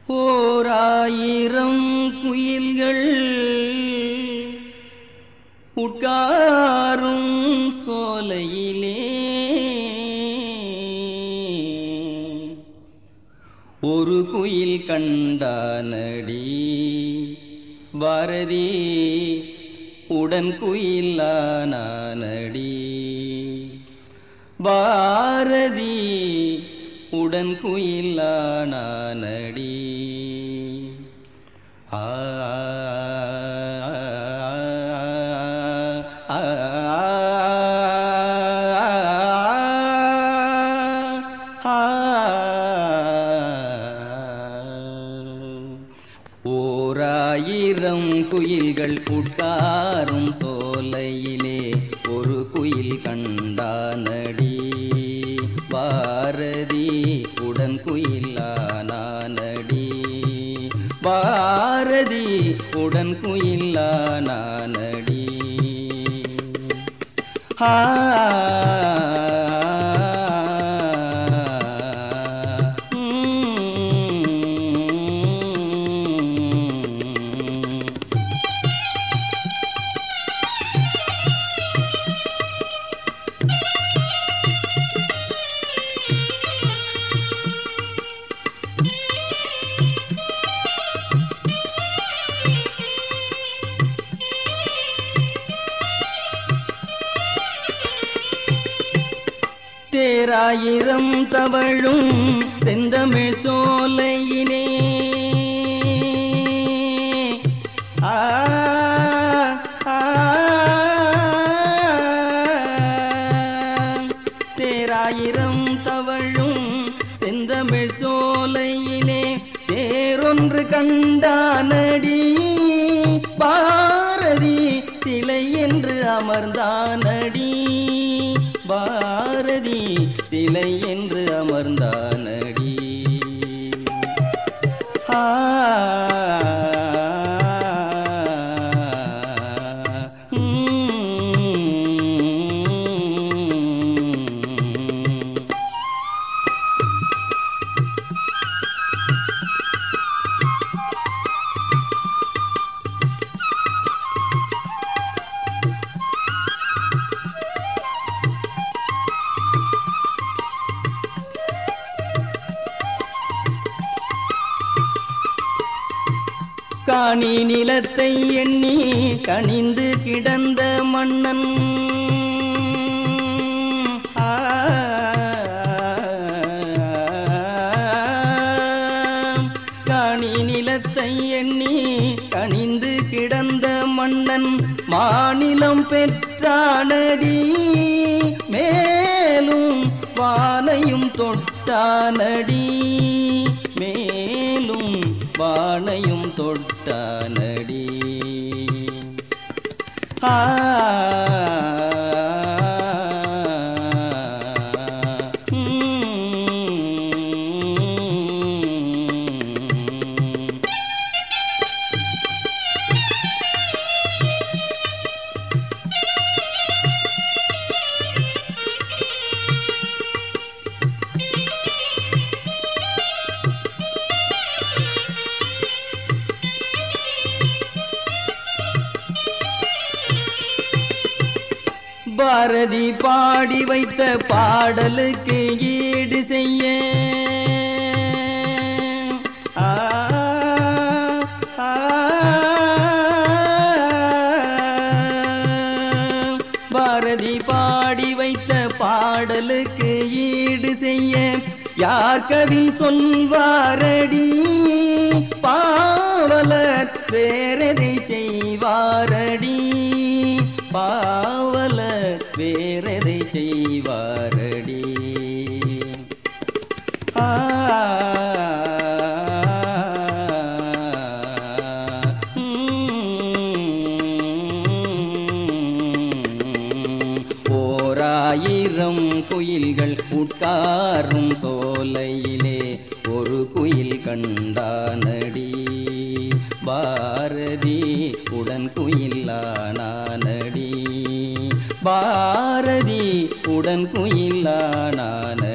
ஓர் ஆயிரம் குயில்கள் உட்காரும் சோலையிலே ஒரு குயில் கண்டானடி பாரதி உடன் குயிலானடி பாரதி உடன் குயிலானடி ஆ ஓராயிரம் குயில்கள் உட்காரும் சோலையிலே ஒரு குயில் கண்டானடி பாரதி உடன் குயிலானடி பாரதி உடன் குயிலானடி ஆ ம். தேராயிரம் தவழும் செந்தமிழ் சோலையினே ஆ ஆ, தேராயிரம் தவழும் செந்தமிழ் சோலையிலே தேரொன்று கண்டானடி பாரதி சிலை என்று அமர்ந்தானடி பாரதி சிலை என்று அமர்ந்தானடி ஆ ம். காணி நிலத்தை எண்ணி கனிந்து கிடந்த மன்னன் ஆ, காணி நிலத்தை எண்ணி கனிந்து கிடந்த மன்னன் மாநிலம் பெற்றானடி மேலும் வானையும் தொட்டானடி மேலும் வானையும் தொட்டானடி ஆ ம். பாரதி பாடி வைத்த பாடலுக்கு ஈடு செய்ய ஆ, ஆ, பாரதி பாடி வைத்த பாடலுக்கு ஈடு செய்ய யார் கவி சொல்வாரடி பாவலர் வேறதை செய்வாரடி பாவலர் வேறதை செய்வாரடி ஆ ம். ஓராயிரம் குயில்கள் உட்காரும் சோலையிலே ஒரு குயில் கண்டானடி பாரதி உடன் குயிலானடி பாரதி உடன் குயிலானடி